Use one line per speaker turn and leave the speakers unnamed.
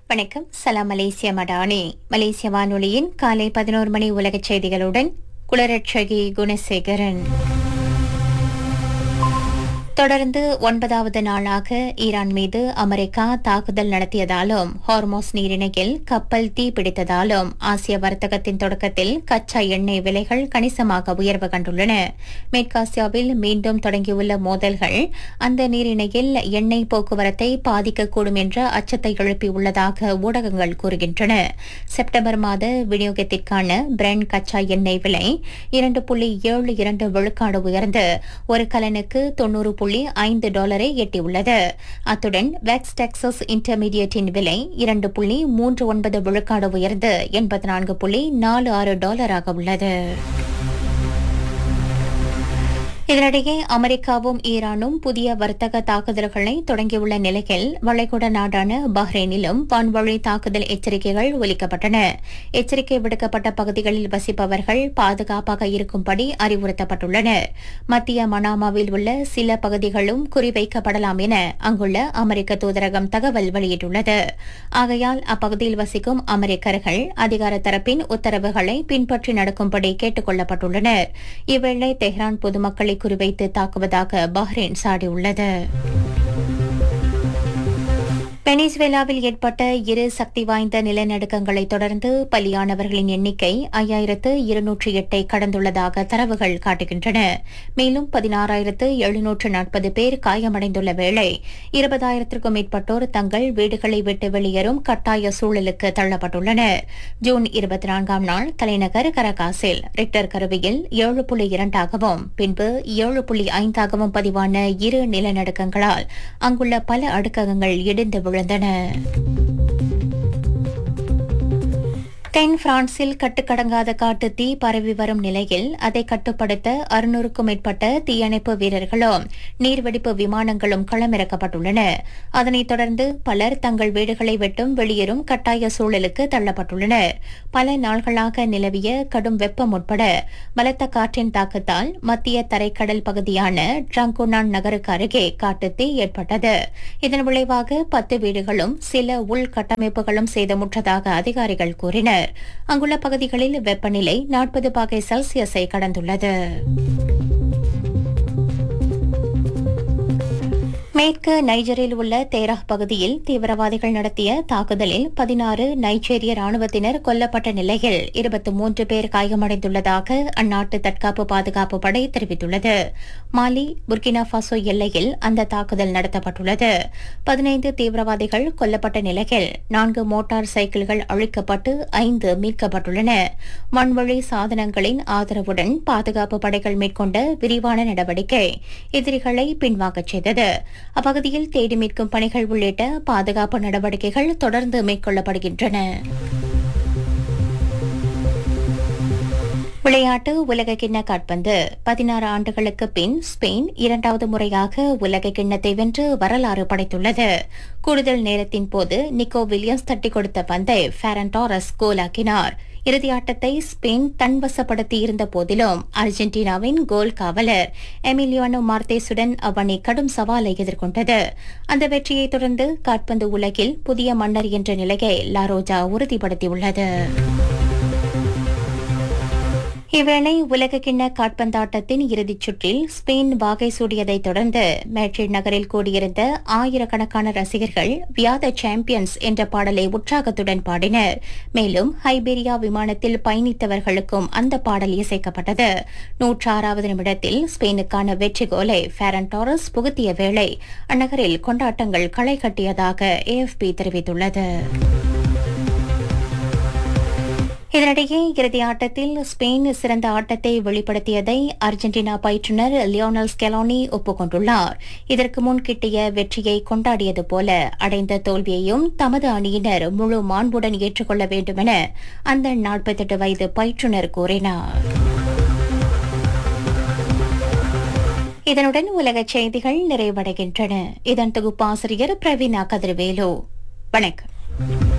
வணக்கம் சலாம் மலேசிய மடானி மலேசிய வானொலியின் காலை பதினோரு மணி உலகச் செய்திகளுடன் குளரட்சகி குணசேகரன் தொடர்ந்து ஒன்பதாவது நாளாக ஈரான் மீது அமெரிக்கா தாக்குதல் நடத்தியதாலும் ஹார்மோஸ் நீரிணையில் கப்பல் தீ பிடித்ததாலும் ஆசிய வர்த்தகத்தின் தொடக்கத்தில் கச்சா எண்ணெய் விலைகள் கணிசமாக உயர்வு கண்டுள்ளன மேற்காசியாவில் மீண்டும் தொடங்கியுள்ள மோதல்கள் அந்த நீரிணையில் எண்ணெய் போக்குவரத்தை பாதிக்கக்கூடும் என்ற அச்சத்தை எழுப்பியுள்ளதாக ஊடகங்கள் கூறுகின்றன செப்டம்பர் மாத விநியோகத்திற்கான பிரெண்ட் கச்சா எண்ணெய் விலை இரண்டு புள்ளி ஏழு இரண்டு விழுக்காடு உயர்ந்து ஒரு கலனுக்கு தொன்னூறு புள்ளி ஐந்து டாலரை எட்டியுள்ளது அத்துடன் வெக்ஸ் டெக்சஸ் இன்டர்மீடியட்டின் விலை இரண்டு புள்ளி மூன்று ஒன்பது விழுக்காடு உயர்ந்து எண்பத்தி நான்கு புள்ளி நாலு ஆறு டாலராக உள்ளது இதனிடையே அமெரிக்காவும் ஈரானும் புதிய வர்த்தக தாக்குதல்களை தொடங்கியுள்ள நிலையில் வளைகுடா நாடான பஹ்ரைனிலும் வான்வழி தாக்குதல் எச்சரிக்கைகள் ஒலிக்கப்பட்டன எச்சரிக்கை விடுக்கப்பட்ட பகுதிகளில் வசிப்பவர்கள் பாதுகாப்பாக இருக்கும்படி அறிவுறுத்தப்பட்டுள்ளனர் மத்திய மனாமாவில் உள்ள சில பகுதிகளும் குறிவைக்கப்படலாம் என அங்குள்ள அமெரிக்க தூதரகம் தகவல் வெளியிட்டுள்ளது ஆகையால் அப்பகுதியில் வசிக்கும் அமெரிக்கர்கள் அதிகார தரப்பின் உத்தரவுகளை பின்பற்றி நடக்கும்படி கேட்டுக் கொள்ளப்பட்டுள்ளனர் இவ்வேளை தெஹ்ரான் பொதுமக்களை குறிவைத்து தாக்குவதாக பஹ்ரைன் சாடியுள்ளது வெனிசுவேலாவில் ஏற்பட்ட இரு சக்தி வாய்ந்த நிலநடுக்கங்களை தொடர்ந்து பலியானவர்களின் எண்ணிக்கை ஐயாயிரத்து இருநூற்று எட்டை கடந்துள்ளதாக தரவுகள் காட்டுகின்றன மேலும் பதினாறாயிரத்து எழுநூற்று நாற்பது பேர் காயமடைந்துள்ள வேளை இருபதாயிரத்திற்கும் மேற்பட்டோர் தங்கள் வீடுகளை விட்டு வெளியேறும் கட்டாய சூழலுக்கு தள்ளப்பட்டுள்ளனர் ஜூன் இருபத்தி நான்காம் நாள் தலைநகர் கரகாசில் ரிக்டர் கருவியில் ஏழு புள்ளி இரண்டாகவும் பின்பு ஏழு புள்ளி ஐந்தாகவும் பதிவான இரு நிலநடுக்கங்களால் அங்குள்ள பல அடுக்ககங்கள் இடிந்து விழுந்தன தென் பிரான்சில் கட்டுக்கடங்காத காட்டு தீ பரவி வரும் நிலையில் அதை கட்டுப்படுத்த அறுநூறுக்கும் மேற்பட்ட தீயணைப்பு வீரர்களும் நீர்வெடிப்பு விமானங்களும் களமிறக்கப்பட்டுள்ளன அதனைத் தொடர்ந்து பலர் தங்கள் வீடுகளை விட்டும் வெளியேறும் கட்டாய சூழலுக்கு தள்ளப்பட்டுள்ளனர் பல நாள்களாக நிலவிய கடும் வெப்பம் உட்பட பலத்த காற்றின் தாக்கத்தால் மத்திய தரைக்கடல் பகுதியான ட்ரங்குனான் நகருக்கு அருகே காட்டுத்தீ ஏற்பட்டது இதன் விளைவாக பத்து வீடுகளும் சில உள்கட்டமைப்புகளும் சேதமுற்றதாக அதிகாரிகள் கூறினர் அங்குள்ள பகுதிகளில் வெப்பநிலை நாற்பது பாகை செல்சியஸை கடந்துள்ளது மேற்கு நைஜரில் உள்ள தேராஹ் பகுதியில் தீவிரவாதிகள் நடத்திய தாக்குதலில் பதினாறு நைஜீரிய ராணுவத்தினர் கொல்லப்பட்ட நிலையில் இருபத்தி மூன்று பேர் காயமடைந்துள்ளதாக அந்நாட்டு தற்காப்பு பாதுகாப்பு படை தெரிவித்துள்ளது மாலி புர்கினா பாசோ எல்லையில் அந்த தாக்குதல் நடத்தப்பட்டுள்ளது பதினைந்து தீவிரவாதிகள் கொல்லப்பட்ட நிலையில் நான்கு மோட்டார் சைக்கிள்கள் அழிக்கப்பட்டு ஐந்து மீட்கப்பட்டுள்ளன மண்வழி சாதனங்களின் ஆதரவுடன் பாதுகாப்பு படைகள் மேற்கொண்ட விரிவான நடவடிக்கை எதிரிகளை பின்வாங்கச் செய்தது அப்பகுதியில் தேடி மீட்கும் பணிகள் உள்ளிட்ட பாதுகாப்பு நடவடிக்கைகள் தொடர்ந்து மேற்கொள்ளப்படுகின்றன விளையாட்டு உலக கிண்ண காட்பந்து பதினாறு ஆண்டுகளுக்கு பின் ஸ்பெயின் இரண்டாவது முறையாக உலக கிண்ணத்தை வென்று வரலாறு படைத்துள்ளது கூடுதல் நேரத்தின் போது நிக்கோ வில்லியம்ஸ் தட்டி கொடுத்த பந்தை ஃபேரன் டாரஸ் கோலாக்கினார் இறுதி ஆட்டத்தை ஸ்பெயின் தன்வசப்படுத்தி இருந்த போதிலும் அர்ஜென்டினாவின் கோல் காவலர் எமிலியானோ மார்த்தேசுடன் அவ்வணி கடும் சவாலை எதிர்கொண்டது அந்த வெற்றியை தொடர்ந்து காட்பந்து உலகில் புதிய மன்னர் என்ற நிலையை லாரோஜா உறுதிப்படுத்தியுள்ளது இவ்வேளை உலகக்கிண்ண காட்பந்தாட்டத்தின் இறுதிச் சுற்றில் ஸ்பெயின் வாகை சூடியதைத் தொடர்ந்து மேட்ரிட் நகரில் கூடியிருந்த ஆயிரக்கணக்கான ரசிகர்கள் வியாத சாம்பியன்ஸ் என்ற பாடலை உற்சாகத்துடன் பாடினர் மேலும் ஹைபீரியா விமானத்தில் பயணித்தவர்களுக்கும் அந்த பாடல் இசைக்கப்பட்டது நூற்றாறாவது நிமிடத்தில் ஸ்பெயினுக்கான வெற்றி கோலை ஃபேரன் டாரஸ் புகுத்திய வேளை அந்நகரில் கொண்டாட்டங்கள் களை கட்டியதாக ஏஎஃப்பி தெரிவித்துள்ளது இதனிடையே இறுதி ஆட்டத்தில் ஸ்பெயின் சிறந்த ஆட்டத்தை வெளிப்படுத்தியதை அர்ஜென்டினா பயிற்றுநர் லியோனல் ஸ்கெலோனி ஒப்புக்கொண்டுள்ளார் இதற்கு முன் கிட்டிய வெற்றியை கொண்டாடியது போல அடைந்த தோல்வியையும் தமது அணியினர் முழு மாண்புடன் ஏற்றுக்கொள்ள வேண்டும் என அந்த நாற்பத்தெட்டு வயது பயிற்றுநர் கூறினார் இதனுடன் உலகச் செய்திகள் நிறைவடைகின்றன இதன் தொகுப்பாசிரியர் பிரவீனா கதிர்வேலு வணக்கம்